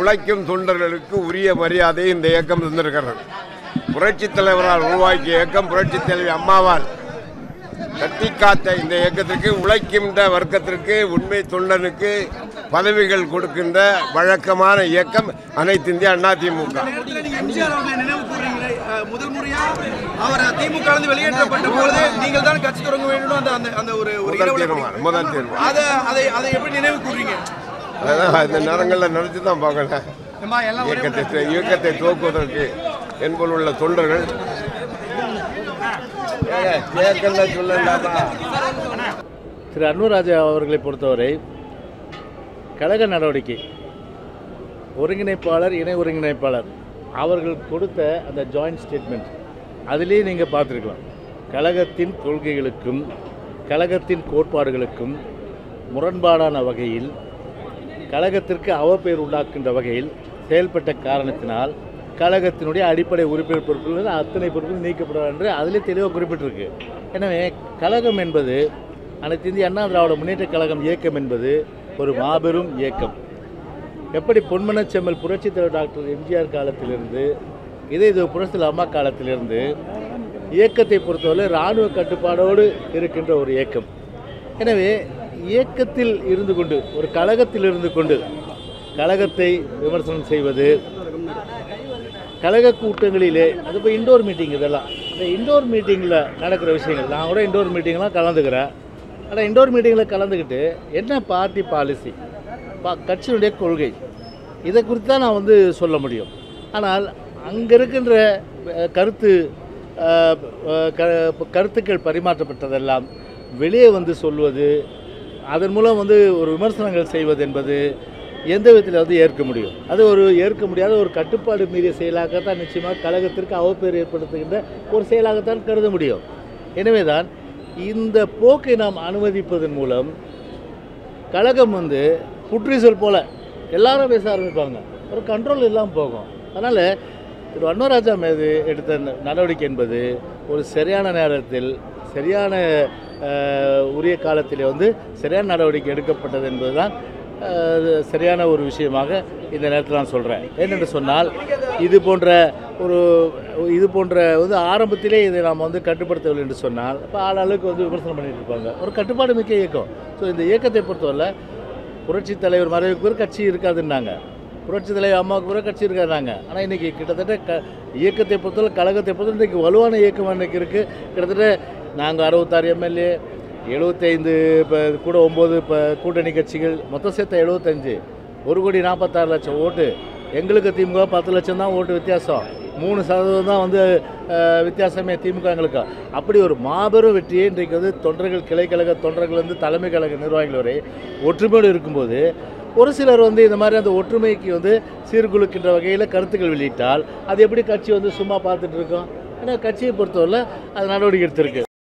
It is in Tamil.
உழைக்கும் தொண்டர்களுக்கு உரிய மரியாதை இந்த இயக்கம் தந்திருக்கிறது புரட்சித் தலைவரால் உருவாக்கிய இயக்கம் புரட்சித் தலைவி அம்மாவால் கட்டி காத்த இந்த இயக்கத்திற்கு உழைக்கின்ற வர்க்கத்திற்கு உண்மை தொண்டனுக்கு பதவிகள் கொடுக்கின்ற வழக்கமான இயக்கம் அனைத்து இந்திய அதிமுக நேரத்துல நீங்க எம்ஜிஆர் அவர்களை நினைவு கூறுறீங்களே அஹ், முதல் முறையா அவர் திமுக இருந்து வெளியேற்றப்பட்ட பொழுது நீங்கள் தான் கட்சி தொடங்க வேண்டும் அந்த அந்த அந்த ஒரு ஒரு முதல் இடஒதுக்கீடு. தீர்மானம் முதல் தீர்மானம் அதை அதை அதை எப்படி நினைவு கூறுறீங்க அதான் இந்த நேரங்களில் நினைச்சு தான் பார்க்கணும் அம்மா, எல்லாம் ஒரே இயக்கத்தை இயக்கத்தை துவக்குவதற்கு என்பதுள்ள தொண்டர்கள் ஏங்க, கேட்கல சொல்லலாமா திரு அன்வராஜா அவர்களை பொறுத்தவரை கழக நடவடிக்கை ஒருங்கிணைப்பாளர் இணை ஒருங்கிணைப்பாளர் அவர்கள் கொடுத்த அந்த ஜாயிண்ட் ஸ்டேட்மெண்ட் அதிலேயே நீங்கள் பார்த்துருக்கலாம் கழகத்தின் கொள்கைகளுக்கும் கழகத்தின் கோட்பாடுகளுக்கும் முரண்பாடான வகையில் கழகத்திற்கு அவப்பெயர் உண்டாக்குகின்ற வகையில் செயல்பட்ட காரணத்தினால் கழகத்தினுடைய அடிப்படை உறுப்பினர் பொறுப்பில் அத்தனை பொறுப்புகள் நீக்கப்படும் என்று அதிலே தெளிவாக குறிப்பிட்டிருக்கு எனவே கழகம் என்பது அனைத்து இந்திய அண்ணா திராவிட முன்னேற்ற கழகம் இயக்கம் என்பது ஒரு மாபெரும் இயக்கம் எப்படி பொன்மனச்செம்மல் புரட்சித் தலைவர் டாக்டர் எம்ஜிஆர் காலத்திலிருந்து இதே இது புரட்சித் அம்மா காலத்திலிருந்து இயக்கத்தை பொறுத்தவரை இராணுவ கட்டுப்பாடோடு இருக்கின்ற ஒரு இயக்கம் எனவே இயக்கத்தில் இருந்து கொண்டு ஒரு கழகத்தில் இருந்து கொண்டு கழகத்தை விமர்சனம் செய்வது கழக கூட்டங்களிலே அது இப்போ இண்டோர் மீட்டிங் இதெல்லாம் இந்த இண்டோர் மீட்டிங்கில் நடக்கிற விஷயங்கள் நான் கூட இண்டோர் மீட்டிங்லாம் கலந்துக்கிறேன் ஆனால் இண்டோர் மீட்டிங்கில் கலந்துக்கிட்டு என்ன பார்ட்டி பாலிசி பா கட்சியினுடைய கொள்கை இதை குறித்து தான் நான் வந்து சொல்ல முடியும் ஆனால் அங்கே இருக்கின்ற அஹ், கருத்து அஹ், அஹ், க- கருத்துக்கள் பரிமாற்றப்பட்டதெல்லாம் வெளியே வந்து சொல்வது அதன் மூலம் வந்து ஒரு விமர்சனங்கள் செய்வது என்பது எந்த விதத்தில் வந்து ஏற்க முடியும் அது ஒரு ஏற்க முடியாத ஒரு கட்டுப்பாடு மீறிய செயலாகத்தான் நிச்சயமாக கழகத்திற்கு அவப்பேர் ஏற்படுத்துகின்ற ஒரு செயலாகத்தான் கருத முடியும் எனவே தான் இந்த போக்கை நாம் அனுமதிப்பதன் மூலம் கழகம் வந்து புற்றீசல் போல எல்லாரும் பேச ஆரம்பிப்பாங்க ஒரு கண்ட்ரோல் இல்லாமல் போகும் அதனால் திரு அன்வராஜா மீது எடுத்த ந- நடவடிக்கை என்பது ஒரு சரியான நேரத்தில் சரியான அஹ், உரிய காலத்திலே வந்து சரியான நடவடிக்கை எடுக்கப்பட்டது என்பதுதான் அஹ், சரியான ஒரு விஷயமாக இந்த நேரத்தில் நான் சொல்கிறேன் ஏனென்று சொன்னால் இது போன்ற ஒரு இது போன்ற வந்து ஆரம்பத்திலே இதை நாம் வந்து கட்டுப்படுத்தவில்லை என்று சொன்னால் இப்போ ஆளாளுக்கு வந்து விமர்சனம் பண்ணிட்டு இருப்பாங்க ஒரு கட்டுப்பாடு மிக்க இயக்கம் ஸோ இந்த இயக்கத்தை பொறுத்தவரை புரட்சி தலைவர் மறைவுக்கு பிறகு கட்சி இருக்காதுன்னாங்க புரட்சி தலைவர் அம்மாவுக்கு பிறகு கட்சி இருக்காதாங்க ஆனால் இன்றைக்கி கிட்டத்தட்ட க இயக்கத்தை பொறுத்தவரை கழகத்தை பொறுத்தவரை இன்றைக்கி வலுவான இயக்கம் இன்றைக்கி இருக்குது கிட்டத்தட்ட நாங்கள் அறுபத்தாறு எம்எல்ஏ எழுபத்தைந்து இப்போ கூட ஒம்பது இப்போ கூட்டணி கட்சிகள் மொத்தம் சேர்த்த எழுபத்தஞ்சு ஒரு கோடி நாற்பத்தாறு லட்சம் ஓட்டு எங்களுக்கு திமுக பத்து லட்சம் தான் ஓட்டு வித்தியாசம் மூணு சதவீதம் தான் வந்து அஹ், வித்தியாசமே திமுக எங்களுக்கு அப்படி ஒரு மாபெரும் வெற்றியை இன்றைக்கு வந்து தொண்டர்கள் கிளைக்கழக தொண்டர்கள் வந்து தலைமை கழக நிர்வாகிகள் வரை ஒற்றுமையோடு இருக்கும்போது ஒரு சிலர் வந்து இந்த மாதிரி அந்த ஒற்றுமைக்கு வந்து சீர்குலைக்கின்ற வகையில் கருத்துக்கள் வெளியிட்டால் அது எப்படி கட்சி வந்து சும்மா பார்த்துட்டு இருக்கோம் ஏன்னா கட்சியை பொறுத்தவரை அது நடவடிக்கை எடுத்திருக்கு